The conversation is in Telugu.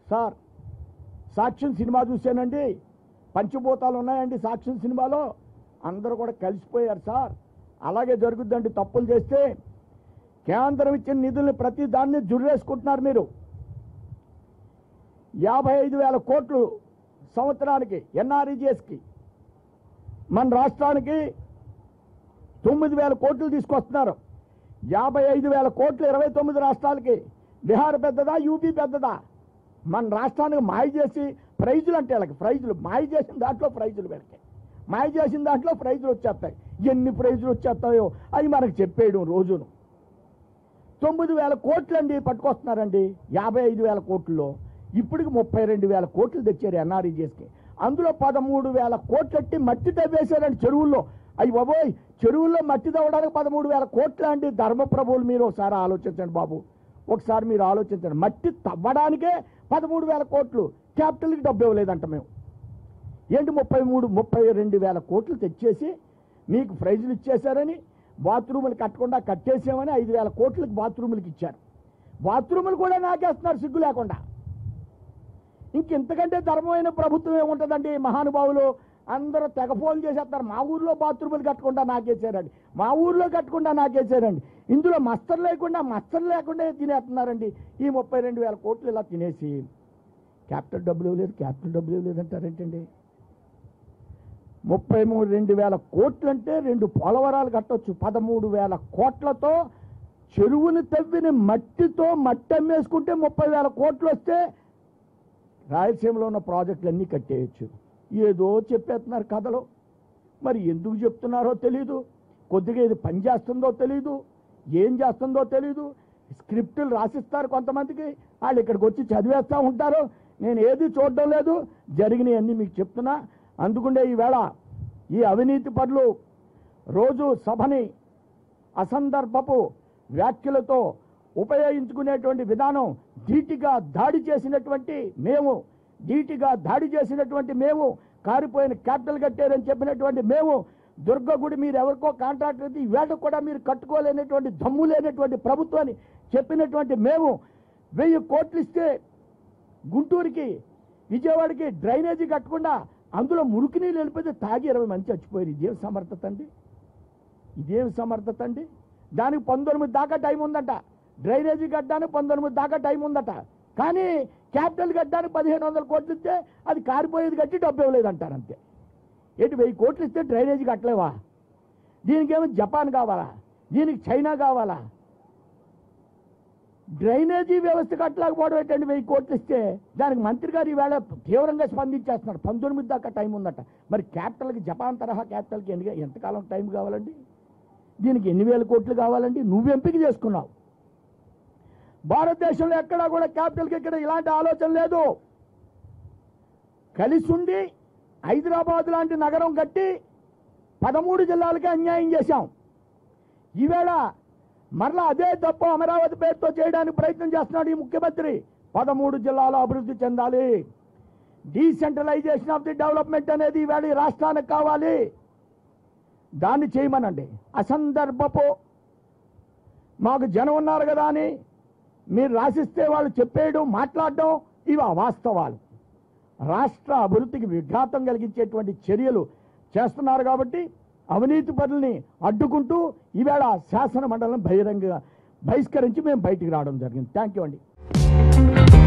సార్ సాక్ష్యం సినిమా చూశానండి పంచభూతాలు ఉన్నాయండి సాక్ష్యం సినిమాలో అందరూ కూడా కలిసిపోయారు సార్ అలాగే జరుగుద్దండి తప్పులు చేస్తే కేంద్రం ఇచ్చిన నిధుల్ని ప్రతి దాన్ని జుర్రేసుకుంటున్నారు మీరు యాభై ఐదు వేల కోట్లు సంవత్సరానికి ఎన్ఆర్ఈజిఎస్కి మన రాష్ట్రానికి తొమ్మిది వేల కోట్లు తీసుకొస్తున్నారు యాభై ఐదు వేల కోట్లు ఇరవై తొమ్మిది రాష్ట్రాలకి బీహార్ పెద్దదా యూపీ పెద్దదా మన రాష్ట్రానికి మాయ చేసి ప్రైజులు అంటే వీళ్ళకి ప్రైజులు మాయ చేసిన దాంట్లో ప్రైజులు వీళ్ళకి మాయ చేసిన దాంట్లో ప్రైజులు వచ్చేస్తాయి ఎన్ని ప్రైజులు వచ్చేస్తాయో అవి మనకు చెప్పేయడం రోజును తొమ్మిది వేల కోట్లండి పట్టుకొస్తున్నారండి యాభై ఐదు వేల కోట్లలో ఇప్పటికి ముప్పై రెండు వేల కోట్లు తెచ్చారు ఎన్ఆర్ఈజీఎస్కి అందులో పదమూడు వేల కోట్లట్టి మట్టి తవ్వేశారండి చెరువుల్లో అయ్యి బాబోయ్ చెరువుల్లో మట్టి తవ్వడానికి పదమూడు వేల కోట్ల అండి ధర్మప్రభువులు మీరు ఒకసారి ఆలోచించండి బాబు ఒకసారి మీరు ఆలోచించండి మట్టి తవ్వడానికే పదమూడు వేల కోట్లు క్యాపిటల్కి డబ్బు ఇవ్వలేదంట మేము ఏంటి ముప్పై మూడు ముప్పై రెండు వేల కోట్లు తెచ్చేసి మీకు ప్రైజులు ఇచ్చేశారని బాత్రూములు కట్టకుండా కట్టేసామని ఐదు వేల కోట్లకి బాత్రూములకి ఇచ్చారు బాత్రూములు కూడా నాకేస్తున్నారు సిగ్గు లేకుండా ఇంకెంతకంటే ధర్మమైన ప్రభుత్వం ఏముంటుందండి మహానుభావులు అందరూ తెగ ఫోన్ చేసేస్తారు మా ఊర్లో బాత్రూములు కట్టకుండా నాకేసారండి మా ఊర్లో కట్టకుండా నాకేసారండి ఇందులో మస్తరు లేకుండా మస్తరు లేకుండా తినేస్తున్నారండి ఈ ముప్పై రెండు వేల కోట్లు ఇలా తినేసి క్యాపిటల్ డబ్బులు ఇవ్వలేదు క్యాపిటల్ డబ్బులు ఇవ్వలేదు అంటారేంటండి ముప్పై మూడు రెండు వేల కోట్లు అంటే రెండు పోలవరాలు కట్టొచ్చు పదమూడు వేల కోట్లతో చెరువుని తవ్విన మట్టితో మట్టి అమ్మేసుకుంటే ముప్పై వేల కోట్లు వస్తే రాయలసీమలో ఉన్న ప్రాజెక్టులన్నీ కట్టేయచ్చు ఏదో చెప్పేస్తున్నారు కథలు మరి ఎందుకు చెప్తున్నారో తెలీదు కొద్దిగా ఇది పని చేస్తుందో తెలీదు ఏం చేస్తుందో తెలీదు స్క్రిప్టులు రాసిస్తారు కొంతమందికి వాళ్ళు ఇక్కడికి వచ్చి చదివేస్తూ ఉంటారు నేను ఏది చూడడం లేదు జరిగినవన్నీ మీకు చెప్తున్నా అందుకుండే ఈవేళ ఈ అవినీతి పనులు రోజు సభని అసందర్భపు వ్యాఖ్యలతో ఉపయోగించుకునేటువంటి విధానం ధీటిగా దాడి చేసినటువంటి మేము ధీటిగా దాడి చేసినటువంటి మేము కారిపోయిన క్యాపిటల్ కట్టారని చెప్పినటువంటి మేము దుర్గగుడి మీరు ఎవరికో కాంట్రాక్ట్ అయితే ఈవేళ కూడా మీరు కట్టుకోలేనటువంటి దమ్ము లేనటువంటి ప్రభుత్వాన్ని చెప్పినటువంటి మేము వెయ్యి కోట్లు ఇస్తే గుంటూరుకి విజయవాడకి డ్రైనేజీ కట్టకుండా అందులో మురికి నీళ్ళు వెళ్ళిపోతే తాగి ఇరవై మంది చచ్చిపోయారు ఇదేం సమర్థత అండి ఇదేం సమర్థత అండి దానికి పంతొమ్మిది దాకా టైం ఉందట డ్రైనేజీ కట్టడానికి పంతొమ్మిది దాకా టైం ఉందట కానీ క్యాపిటల్ కట్టడానికి పదిహేను వందల కోట్లు ఇస్తే అది కారిపోయేది కట్టి డబ్బు ఇవ్వలేదు అంటారు అంతే ఏంటి వెయ్యి కోట్లు ఇస్తే డ్రైనేజీ కట్టలేవా దీనికేమో జపాన్ కావాలా దీనికి చైనా కావాలా డ్రైనేజీ వ్యవస్థ కట్టలేకపోవడం ఏంటండి వెయ్యి కోట్లు ఇస్తే దానికి మంత్రి గారు ఈవేళ తీవ్రంగా స్పందించేస్తున్నారు పంతొమ్మిది దాకా టైం ఉందట మరి క్యాపిటల్కి జపాన్ తరహా క్యాపిటల్కి ఎన్ని ఎంతకాలం టైం కావాలండి దీనికి ఎన్ని వేల కోట్లు కావాలండి నువ్వు ఎంపిక చేసుకున్నావు భారతదేశంలో ఎక్కడా కూడా క్యాపిటల్కి ఇక్కడ ఇలాంటి ఆలోచన లేదు కలిసి ఉండి హైదరాబాద్ లాంటి నగరం కట్టి పదమూడు జిల్లాలకే అన్యాయం చేశాం ఈవేళ మరలా అదే తప్పు అమరావతి పేరుతో చేయడానికి ప్రయత్నం చేస్తున్నాడు ఈ ముఖ్యమంత్రి పదమూడు జిల్లాలు అభివృద్ధి చెందాలి డీసెంట్రలైజేషన్ ఆఫ్ ది డెవలప్మెంట్ అనేది ఈవేళ ఈ రాష్ట్రానికి కావాలి దాన్ని చేయమనండి అసందర్భపు మాకు జనం ఉన్నారు కదా అని మీరు రాసిస్తే వాళ్ళు చెప్పేయడం మాట్లాడడం ఇవి అవాస్తవాలు రాష్ట్ర అభివృద్ధికి విఘాతం కలిగించేటువంటి చర్యలు చేస్తున్నారు కాబట్టి అవినీతి పనుల్ని అడ్డుకుంటూ ఈవేళ శాసన మండలం బహిరంగ బహిష్కరించి మేము బయటికి రావడం జరిగింది థ్యాంక్ యూ అండి